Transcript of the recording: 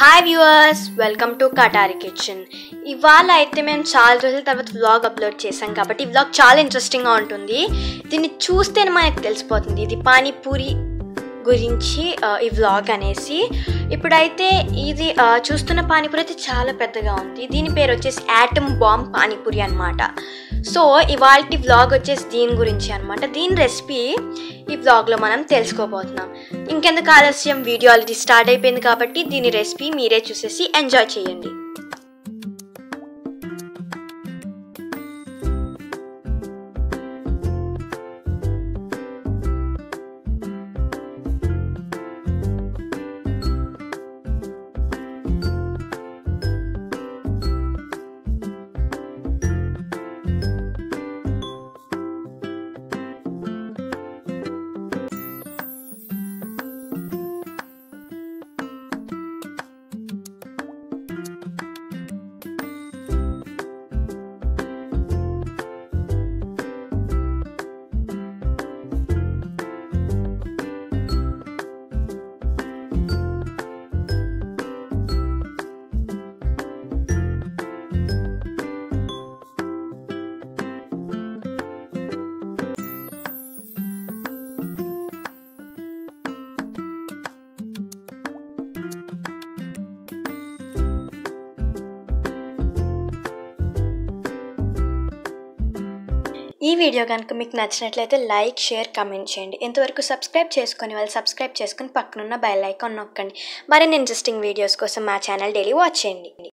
hi viewers welcome to Katari kitchen ఇవాళ అయితే మేము చాలా రోజుల తర్వాత వ్లాగ్ అప్లోడ్ చేసాం కాబట్టి ఈ వ్లాగ్ చాలా ఇంట్రెస్టింగ్గా ఉంటుంది దీన్ని చూస్తేనే మనకు తెలిసిపోతుంది ఇది పానీపూరి గురించి ఆ, ఈ వ్లాగ్ అనేసి ఇప్పుడైతే ఇది ఆ, చూస్తున్న పానీపూరి అయితే చాలా పెద్దగా ఉంది దీని పేరు వచ్చేసి యాటమ్ బాంబ్ పానీపూరి అనమాట సో ఇవాళ వ్లాగ్ వచ్చేసి దీని గురించి అనమాట దీని రెసిపీ ఈ వ్లాగ్లో మనం తెలుసుకోబోతున్నాం ఇంకెందుకు ఆలస్యం వీడియో ఆల్రెడీ స్టార్ట్ అయిపోయింది కాబట్టి దీని రెసిపీ మీరే చూసేసి ఎంజాయ్ చేయండి ఈ వీడియో కనుక మీకు నచ్చినట్లయితే లైక్ షేర్ కమెంట్ చేయండి ఇంతవరకు సబ్స్క్రైబ్ చేసుకొని వాళ్ళు సబ్స్క్రైబ్ చేసుకొని పక్కనున్న బెల్ ఐకాన్ నొక్కండి మరిన్ని ఇంట్రెస్టింగ్ వీడియోస్ కోసం మా ఛానల్ డైలీ వాచ్ చేయండి